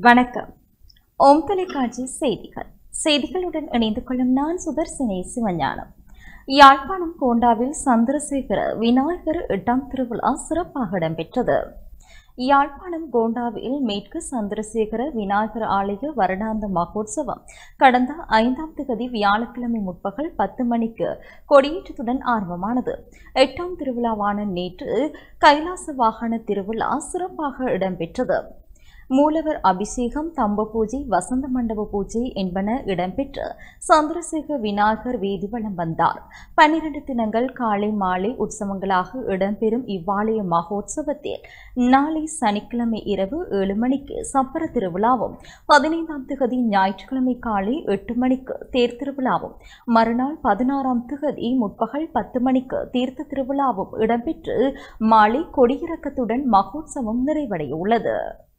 வணக்கம் ஓம் தொலைக்காட்சி செய்திகள் செய்திகளுடன் இணைந்து கொள்ளும் நான் சுதர்சினி சிவஞானம் யாழ்ப்பாணம் கோண்டாவில் சந்திரசேகர விநாயகர் எட்டாம் திருவிழா சிறப்பாக இடம்பெற்றது யாழ்ப்பாணம் கோண்டாவில் மேற்கு சந்திரசேகர விநாயகர் ஆலய வருடாந்த மகோத்சவம் கடந்த ஐந்தாம் திகதி வியாழக்கிழமை முற்பகல் பத்து மணிக்கு கொடியேற்றத்துடன் ஆரம்பமானது எட்டாம் திருவிழாவான நேற்று கைலாச வாகன திருவிழா சிறப்பாக இடம்பெற்றது மூலவர் அபிஷேகம் தம்ப பூஜை வசந்த மண்டப பூஜை என்பன இடம்பெற்று சந்திரசேகர் விநாயகர் வீதி வலம் வந்தார் பன்னிரண்டு தினங்கள் காலை மாலை உற்சவங்களாக இடம்பெறும் இவ்வாலய மகோத்சவத்தில் நாளை சனிக்கிழமை இரவு ஏழு மணிக்கு சப்பர திருவிழாவும் பதினைந்தாம் திகதி ஞாயிற்றுக்கிழமை காலை எட்டு மணிக்கு தேர் திருவிழாவும் மறுநாள் பதினாறாம் திகதி முற்பகல் பத்து மணிக்கு தீர்த்த திருவிழாவும் இடம்பெற்று மாலை கொடியிறக்கத்துடன் மகோத்சவம் நிறைவடைய உள்ளது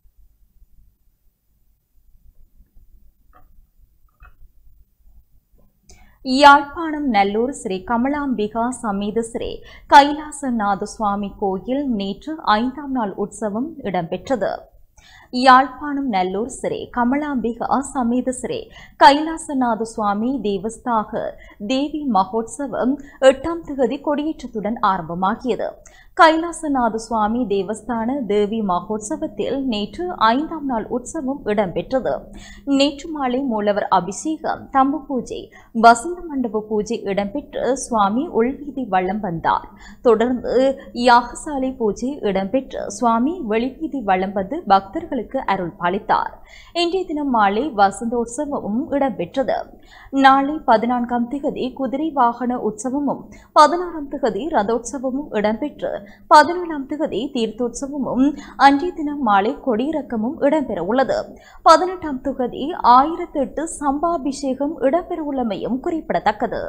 யாழ்ப்பாணம் நல்லூர் ஸ்ரீ கமலாம்பிகா சமேத ஸ்ரீ கைலாசநாத சுவாமி கோயில் நேற்று ஐந்தாம் நாள் உற்சவம் இடம்பெற்றது யாழ்ப்பாணம் நல்லூர் ஸ்ரீ கமலாம்பிகா சமேத ஸ்ரீ கைலாசநாத சுவாமி தேவஸ்தாக தேவி மகோத்சவம் எட்டாம் திகதி கொடியேற்றத்துடன் ஆரம்பமாகியது கைலாசநாத சுவாமி தேவஸ்தான தேவி மகோத்சவத்தில் நேற்று ஐந்தாம் நாள் உற்சவம் இடம்பெற்றது நேற்று மாலை மூலவர் அபிஷேகம் தம்பு பூஜை வசந்த மண்டப பூஜை இடம்பெற்று சுவாமி உள்வீதி வள்ளம் வந்தார் தொடர்ந்து யாகசாலை பூஜை இடம்பெற்று சுவாமி வெளிவீதி வள்ளம் வந்து பக்தர்களுக்கு அருள் பாலித்தார் இன்றைய தினம் மாலை வசந்தோற்சவமும் இடம்பெற்றது நாளை பதினான்காம் திகதி குதிரை வாகன உற்சவமும் பதினாறாம் திகதி ரதோற்சவமும் இடம்பெற்று பதினேழாம் திகதி தீர்த்தோற்சவமும் அன்றைய தினம் மாலை கொடியிறக்கமும் இடம்பெற உள்ளது பதினெட்டாம் திகதி ஆயிரத்தி எட்டு சம்பாபிஷேகம் இடம்பெற உள்ளமையும் குறிப்பிடத்தக்கது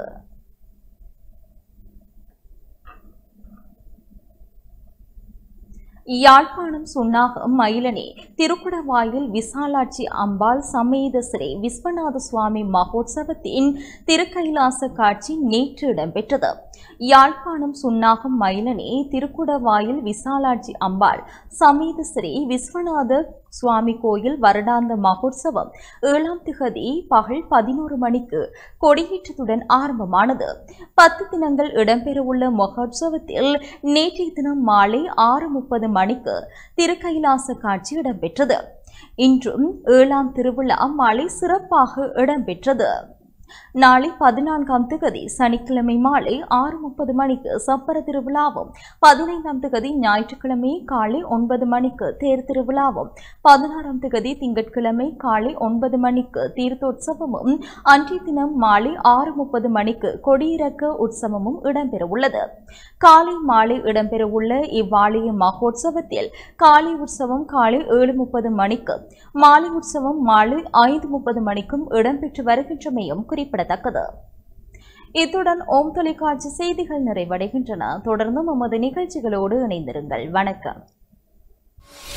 யாழ்ப்பாணம் சுன்னாகம் மயிலனே திருக்குடவாயில் விசாலாட்சி அம்பாள் சமேத ஸ்ரீ விஸ்வநாத சுவாமி மகோத்சவத்தின் திருக்கைலாச காட்சி நேற்று இடம்பெற்றது யாழ்ப்பாணம் சுன்னாகம் மயிலனே திருக்குடவாயில் விசாலாட்சி அம்பாள் சமேத ஸ்ரீ விஸ்வநாத சுவாமி கோயில் வருடாந்த மகோத்சவம் ஏழாம் திகதி பகல் பதினோரு மணிக்கு கொடியேற்றத்துடன் ஆரம்பமானது பத்து தினங்கள் இடம்பெறவுள்ள மகோத்சவத்தில் நேற்றைய தினம் மாலை ஆறு முப்பது மணிக்கு திருக்கைலாச காட்சி இடம்பெற்றது இன்றும் ஏழாம் திருவிழா மாலை சிறப்பாக இடம்பெற்றது நாளை பதினான்காம் திகதி சனிக்கிழமை மாலை ஆறு முப்பது மணிக்கு சப்பர திருவிழாவும் பதினைந்தாம் திகதி ஞாயிற்றுக்கிழமை காலை ஒன்பது மணிக்கு தேர் திருவிழாவும் பதினாறாம் திகதி திங்கட்கிழமை காலை ஒன்பது மணிக்கு தீர்த்தோற்சவமும் அன்றைய தினம் மாலை ஆறு முப்பது மணிக்கு கொடியிறக்க உற்சவமும் இடம்பெறவுள்ளது காலை மாலை இடம்பெறவுள்ள இவ்வாலய மகோத்சவத்தில் காலை உற்சவம் காலை ஏழு முப்பது மணிக்கு மாலை உற்சவம் மாலை ஐந்து முப்பது மணிக்கும் இடம்பெற்று வருகின்றமையும் குறிப்பிடத்தக்கது இத்துடன் ஓம் தொலைக்காட்சி செய்திகள் நிறைவடைகின்றன தொடர்ந்து நமது நிகழ்ச்சிகளோடு இணைந்திருங்கள் வணக்கம்